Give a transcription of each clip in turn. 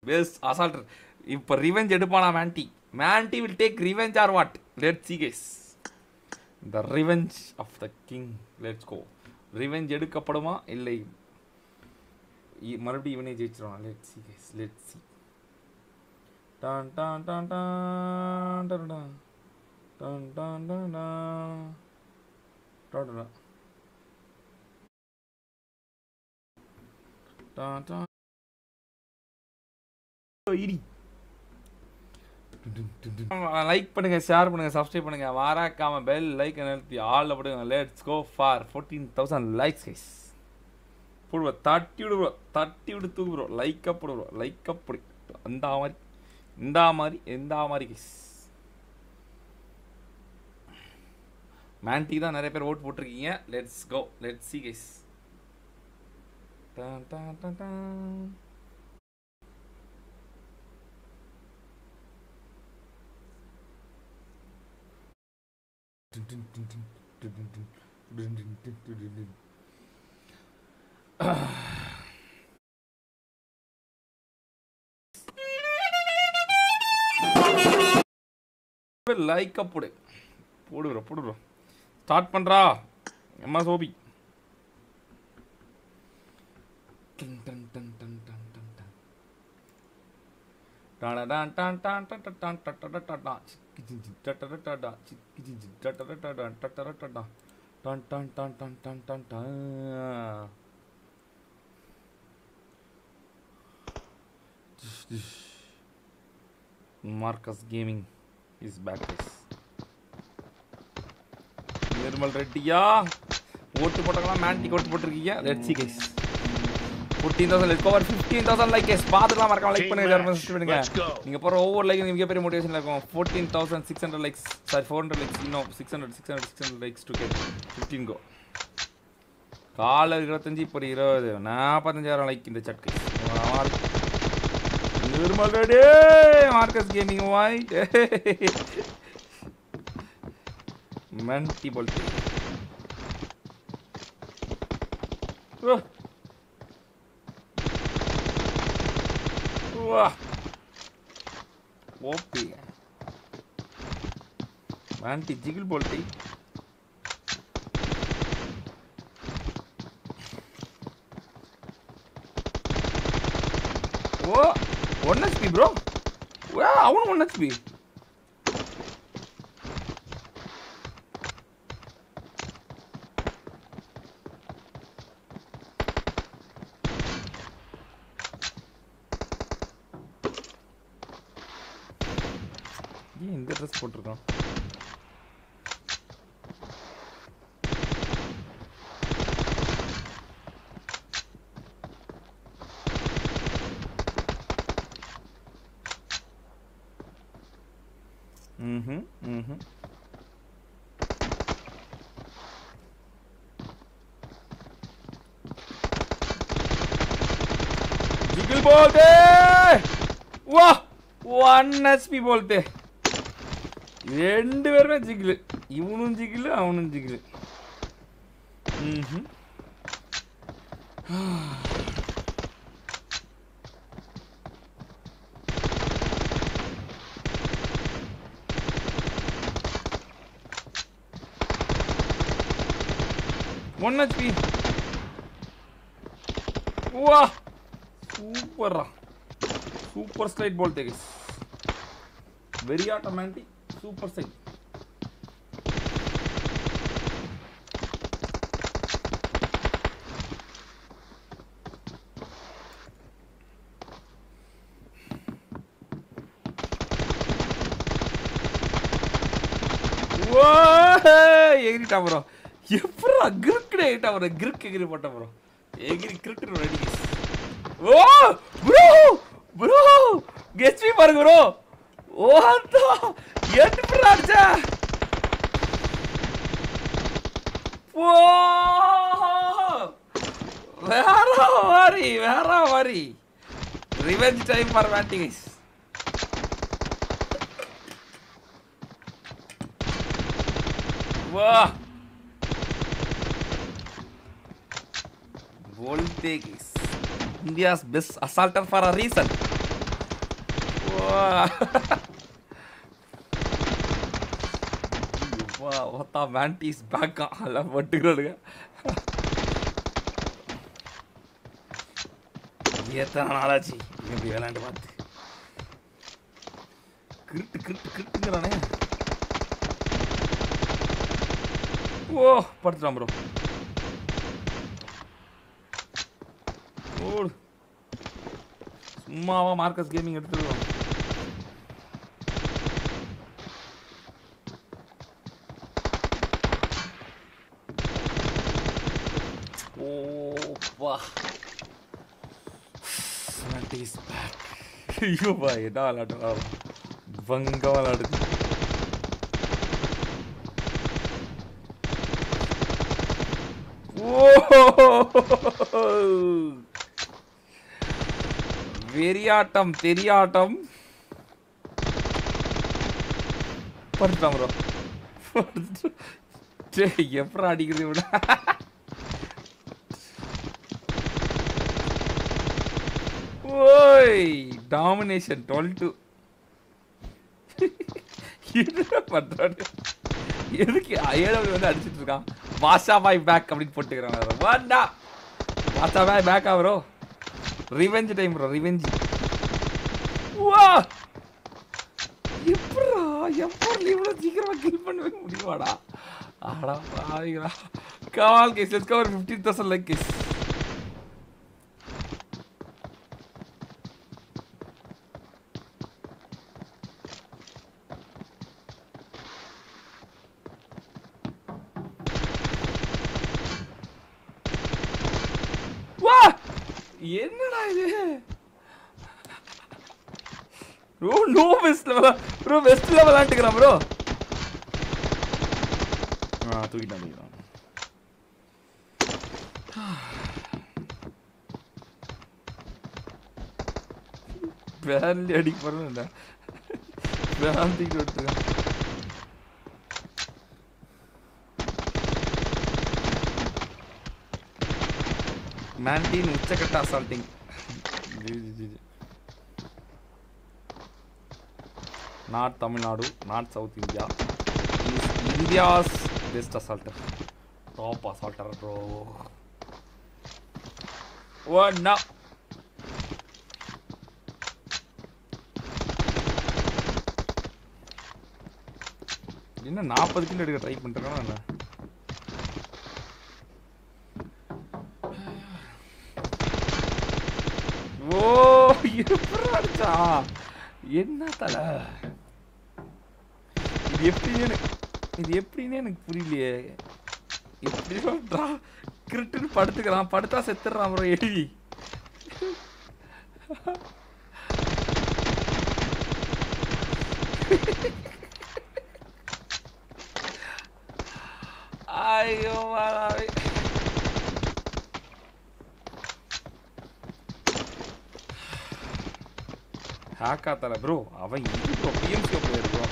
Best assaulter இப்போ revenge எடுப்பானா Mandy Mandy will take revenge or what let see guys the revenge of the king let's go revenge எடுக்கப்படுமா இல்லை இ- மறுபடியும் இவனே ஜெயிச்சிருவான் let see guys let see டான் டான் டான் டான் டடடா. டான் டான் டான் டான். டடடா. டான் டான். இடி லைக் பண்ணுங்க ஷேர் பண்ணுங்க சப்ஸ்கிரைப் பண்ணுங்க மறக்காம பெல் லைக் நிறுத்தி ஆல்ல போடுங்க let's go for fourteen thousand likes guys போடு bro. தட்டி விடு ப்ரோ தட்டி விடு தூக்கு ப்ரோ லைக் அப் போடு ப்ரோ லைக் அப் போடு அந்த மாதிரி இந்த மாதிரி எந்த மாதிரி கைஸ் மேன்டி தான் நிறைய பேர் ஓட் போட்டிருக்கீங்க let's go let's see guys டான் டான் டான் டான் லைக் போடு போடு ப்ரோ போடு ப்ரோ ஸ்டார்ட் பண்றா எம்மா சோபி டன் டன் டன் டன் டன் டன் டன். டாடாடான் டான் டான் டன் டன் டான் டன் டன் டன் டன் டான். சிக்கி ஜின் ஜின் டடடடடா. சிக்கி ஜின் ஜின் டடடடடா. டடடடடா. டான் டான் டான் டான் டான் டான் டான். டிஷ் டிஷ். Marcus gaming is back Nirmal ரெட்டியா ஓட்டு போட்டவங்களாம் மேண்டிக்கு ஓட்டு போட்டிருக்கீங்க let's see guys fourteen thousand let cover fifteen thousand like guys பார்த்துக்கலாம் மறக்காம லைக் பண்ணுங்க எல்லாரும் சப்ஸ்கிரைப் பண்ணுங்க Let's go. நீங்க போற ஒவ்வொரு லைக் மிகப்பெரிய மோட்டிவேஷன் இருக்கும் fourteen thousand six hundred likes sorry four hundred likes இன்னும் six hundred six hundred six hundred likes to get fifteen go காலை இருபத்தஞ்சு இப்போ ஒரு இருபது நாற்பத்தஞ்சாயிரம் லைக் இந்த சட்க்கு நிர்மல் ரெடி மார்க்கஸ் கேமிங் வாய் Mandy bolt oh Wah. OP. Anti jiggle bolty. Oh one HP bro அவனும் ஒன் ஹெச்பி ஏன் இந்த ட்ரெஸ் போட்டிருக்கான் ம்ஹும் ம்ஹும் जिगल बोलते वाह ஒன் ஹெச்பி போல்ட்டு ரெண்டு பேருமே ஜிகிலு இவனும் ஜிகிலு அவனும் ஜிகிலு ம்ஹும். ஒன் ஹெச்பி வா சூப்பர்ரா சூப்பர் ஸ்ட்ரைட் போல் தேகிஸ் வெரி ஆட்டோமேட்டிக் சூப்பர் ஸ்ட்ரைட் எகிரிட்டா ப்ரோ எப்படா கிறுக்குடே எகிட்டா ப்ரோ கிறுக்கு எகிரி போட்ட ப்ரோ எகிரி கிறுக்கு ரெடி ஓ ப்ரோ ப்ரோ கெஸ்ட் பாருங்க ப்ரோ ஓ அந்த எப்படி அடிச்சா ஓ வேற மாதிரி வேற மாதிரி ரிவெஞ்ச் டைம் ஃபார் மேட்டிங்ஸ் வா Voltage India's best assaulter for a reason. ஒத்தா மேண்டிஸ் பேக்கா எல்லாம் பட்டுக்கிறானுங்க எத்தனை நாளாச்சு இப்படி விளையாண்டு பார்த்து கிருட்டு கிருட்டு கிருட்டுங்கிறானே ஓ படுத்துட்டான் ப்ரோ ஓடு சும்மாவா மார்க்கஸ் கேமிங் எடுத்துருவோம் ஓப்பா இஸ் பேக் ஐயோப்பா என்ன விளாட்டுறா பங்க விளாடுது ஓ வெறியாட்டம் தெரியாட்டம் படுத்துட்டான் ப்ரோ எப்படா அடிக்கிறது விட ஓய் டாமினேஷன் டுவெல் டூ என்ன பண்றாரு எதுக்கு ஏழு வந்து அடிச்சிட்டு இருக்கான் வாஷா பாய் பேக் அப்படின்னு போட்டுக்கிறான் வாண்டா வாஷா பாய் பேக்கா bro revenge time bro revenge வா எப்படா எப்படி இவ்வளோ சீக்கிரமா கில் பண்ணவே முடியுமாடா ஆடா பாவிங்களா கால் case let's cover fifteen thousand like case வா என்னடா இது bro no west level bro west level விளாண்டுக்கிறான் ப்ரோ ஆ தூக்கிட்டான் தூக்கிட்டான் பேரண்டி அடிக்க போறேன் பேரண்டிக்கு விட்டுருக்கான் மேண்டின் உச்சக்கட்ட assaulting not Tamil Nadu not south India is India's best assaulter top assaulter bro ஒன்னா என்ன நாற்பது கிலோ எடுக்க ட்ரை பண்ணிருக்கானா என்ன ஓ எப்படி அடிச்சா என்ன தல இது எப்படின்னு எனக்கு இது எப்படின்னு எனக்கு புரியலையே எப்படி சொல்றா கிரிட்டுன்னு படுத்துக்கிறான் படுத்தா செத்துடுறான் அப்புறம் எழுதி ஐயோ மாறாவே ஹேக்கா தல ப்ரோ அவன் இது ப்ரோ பிஎம்சி பிளேயர் ப்ரோ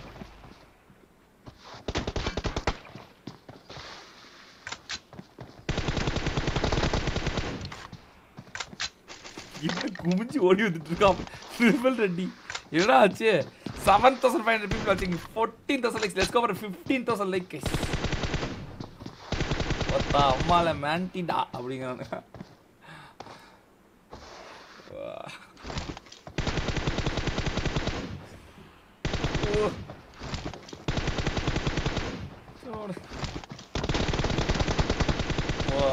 என்ன குமிஞ்சு ஓடி வந்துட்டு இருக்கான் ட்ரிபிள் ரெட்டி என்னடா ஆச்சு seven thousand five hundred people வாட்சிங் fourteen thousand likes let's cover fifteen thousand like guys ஒத்தா அம்மால மேண்டிடா அப்படிங்கிறானு ஓ சோடு வா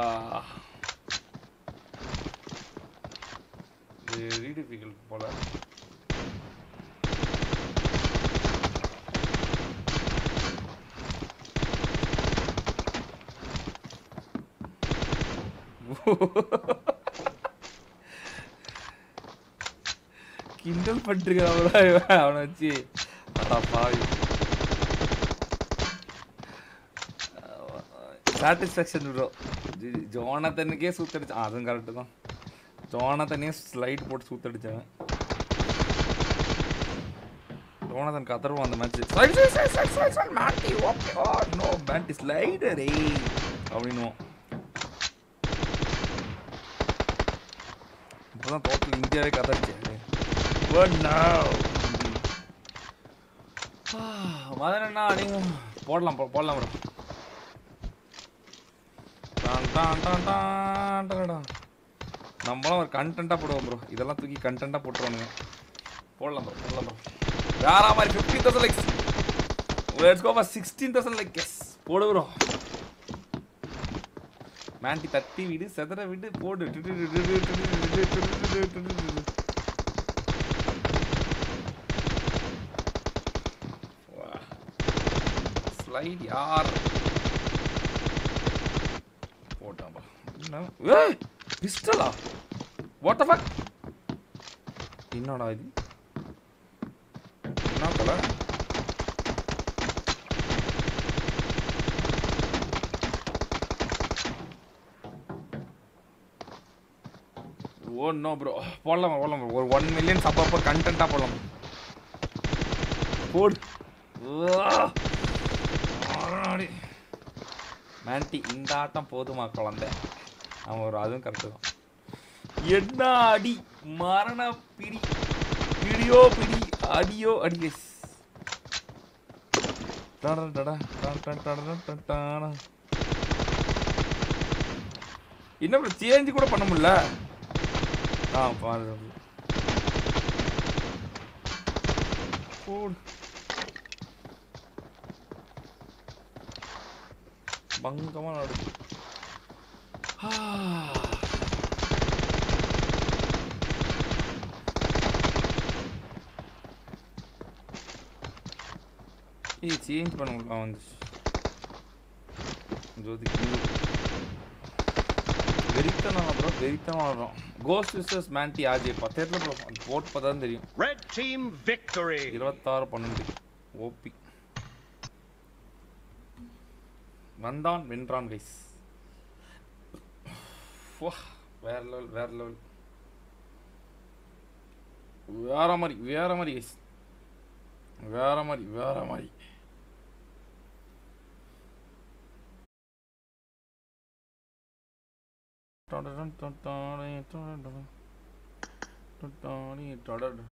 வெரி டிஃபிகல்ட் போல கிண்டல் பண்ணிருக்கான் அவனை வச்சு அடா பாவி சாட்டிஸ்ஃபேக்ஷன் ப்ரோ ஜோனத்தனுக்கே சூத்தடிச்சான் அதுவும் கரெக்டு தான் ஜோனத்தனே ஸ்லைட் போட்டு சூத்தடிச்சவன் ஜோனதன் கதருவான் அந்த match slide slide slide slide slide Mandy okay oh no Mandy slider ஏய் அப்படின்னுவோம் இப்போதான் டோட்டல் இந்தியாவே கதறிச்சு Oh no. மதனா நீங்க போடலாம் போ- போடலாம் ப்ரோ டான் டான் டான் டான் டடடா. நம்மளும் ஒரு கண்டென்ட்டாக போடுவோம் ப்ரோ இதெல்லாம் தூக்கி கண்டென்ட்டாக போட்டுருவானுங்க போடலாம் ப்ரோ போடலாம் ப்ரோ வேற மாதிரி fifteen thousand likes let's go for sixteen thousand like எஸ் போடு ப்ரோ மேண்டி தட்டி விடு செதற விடு போடு ஸ்லைட் யார் போட்டான் bro. என்ன ஏய் பிஸ்டலா வாட் த ஃபக் என்னடா இது என்ன கொலை ஓ நோ ப்ரோ போடலாம் போடலாம் bro. ஒரு ஒன் மில்லியன் சப் அப்போ கண்டென்ட்டாக போடலாம் போடு மேண்டி இந்த ஆட்டம் போதுமா குழந்தை அவன் ஒரு அதுவும் கரெக்டு தான் என்ன அடி மரண பிடி பிடியோ பிடி அடியோ அடி guys. டடா டடா டன் டன் டடா டன் டானா. என்ன ப்ரோ சேஞ்ச் கூட பண்ண முடியல ஆ பாரு போடு பங்கமா நடக்கு ஏய் சேஞ்ச் பண்ண முடியல வந்துச்சு ஜோதி வெறித்தனம் ப்ரோ வெறித்தனம் வரும் கோஸ்ட் விசஸ் மேண்டி ஆஜேப்பா தெரியல ப்ரோ அது போட்டு பார்த்தா தான் தெரியும் Red team victory. இருபத்தாறு பன்னெண்டு ஓபி வந்தான் வென்றான் கைஸ் வேற லெவல் வேற லெவல் வேற மாதிரி வேற மாதிரி கைஸ் வேற மாதிரி வேற மாதிரி டொடடன் டொட்டானே டொடடன் டொட்டானே டொடடன்